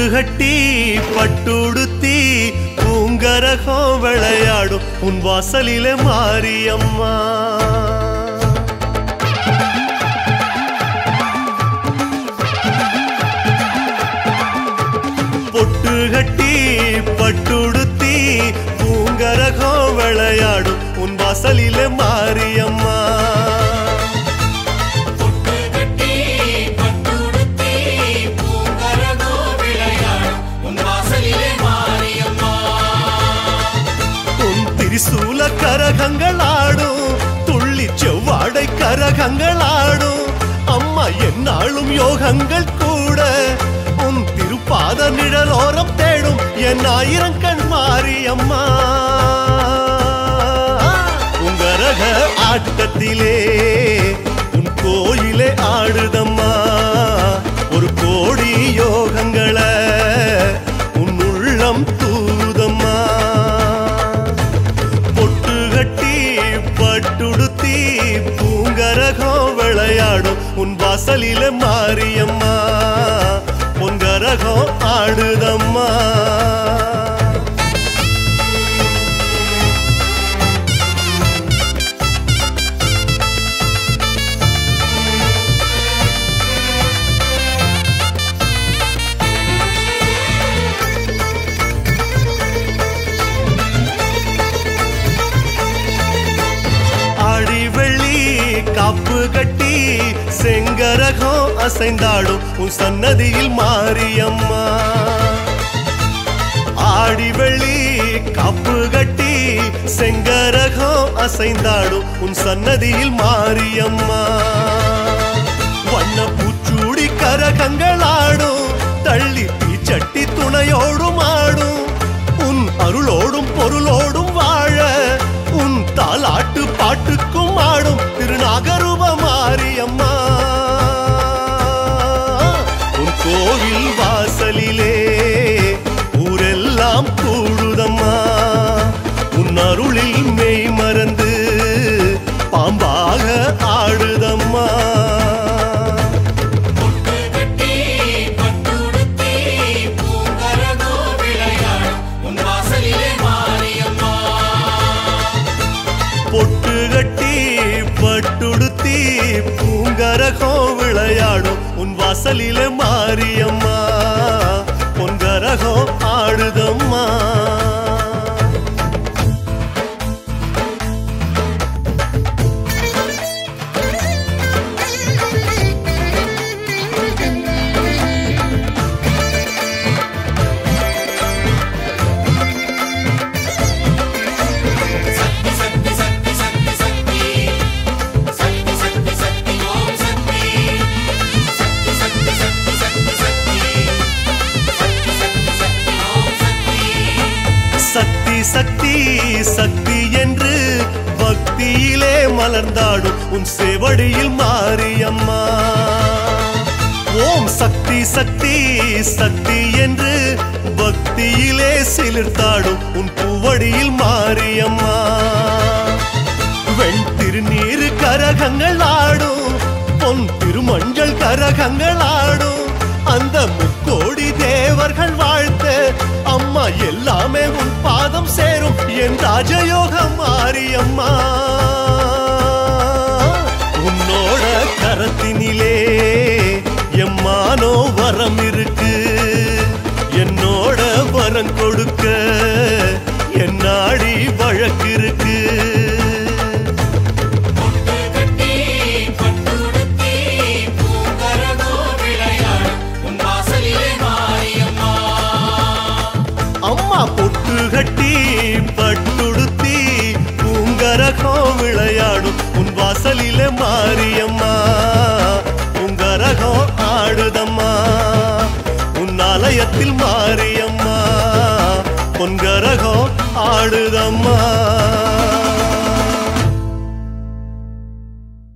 கட்டி பட்டுடுத்தி பூங்கரகம் விளையாடும் உன் வாசலிலே மாரியம்மா பொட்டு கட்டி பட்டுடுத்தி பூங்கரகம் விளையாடும் உன் வாசலிலே மாரியம்மா பொட்டு கட்டி பட்டுடுத்தி பூங்கரகோ விளையாடும் உன் வாசலிலே மாரியம்மா உன் திரிசூல கரகங்கள் ஆடும் துள்ளி செவ்வாடை கரகங்கள் ஆடும் அம்மா என்னாலும் யோகங்கள் கூட உன் திருப்பாத நிழலோரம் தேடும் என் ஆயிரம் கண் மாறி அம்மா உங்கரக ஆட்டத்திலே உன் கோயிலே ஆடுதம்மா ஒரு கோடி யோகங்களை உன் உள்ளம் தூதம்மா பொட்டு கட்டி பட்டுடுத்தி பூங்கரகம் விளையாடும் உன் வாசலில மாரியம்மா பொங்கரகம் ஆடுதம்மா ஆடி வெள்ளி காப்பு கட்டி செங்கரகம் அசைந்தாடும் உன் சன்னதியில் மாரியம்மா ஆடி வெள்ளி காப்பு கட்டி செங்கரகம் அசைந்தாடும் உன் சன்னதியில் மாரியம்மா வண்ண பூச்சூடி கரகங்கள் ஆடும் தள்ளி தீச்சட்டி துணையோடும் ஆடும் உன் அருளோடும் பொருளோடும் வாழ உன் தாலாட்டு பாட்டுக்கும் ஆடும் திருநாகரூப மாரியம்மா உன் கோவில் வாசலிலே ஊரெல்லாம் கூடுதம்மா உன் அருளில் மெய் மறந்து பாம்பாக ஆடுதம்மா பொட்டு கட்டி பட்டுடுத்தி பூங்கரகோ விளையாடும் உன் வாசலிலே மாரியம்மா பொட்டு கட்டி பட்டுடுத்தி பூங்கரகம் விளையாடும் உன் வாசலிலே மாரியம்மா பொன்கரகம் ஆடுதம்மா சக்தி சக்தி சக்தி சக்தி சக்தி சக்தி சக்தி சக்தி ஓம் சக்தி சக்தி சக்தி சக்தி சக்தி சக்தி சக்தி சக்தி சக்தி ஓம் சக்தி சக்தி சக்தி சக்தி என்று பக்தியிலே மலர்ந்தாடும் உன் சேவடியில் மாரியம்மா ஓம் சக்தி சக்தி சக்தி என்று பக்தியிலே சிலிர்த்தாடும் உன் பூவடியில் மாரியம்மா வெண் திருநீரு கரகங்கள் ஆடும் பொன் திருமஞ்சள் கரகங்கள் ஆடும் அந்த முக்கோடி தேவர்கள் வாழ்த்த அம்மா எல்லாமே உன் பாதம் சேரும் என் ராஜயோகம் மாரியம்மா உன்னோட கரத்தினிலே எம்மானோ வரம் இருக்கு என்னோட வரம் கொடுக்க என் நாடி வழக்கு இருக்கு பொட்டு கட்டி பட்டுடுத்தி பூங்கரகோ விளையாடும் உன் வாசலிலே மாரியம்மா அம்மா பொட்டு கட்டி பட்டுடுத்தி பூங்கரகம் விளையாடும் உன் வாசலிலே மாரியம்மா பூங்கரகம் ஆடுதம்மா உன் ஆலயத்தில் மாரியம்மா பொன்கரகம் ஆடுதம்மா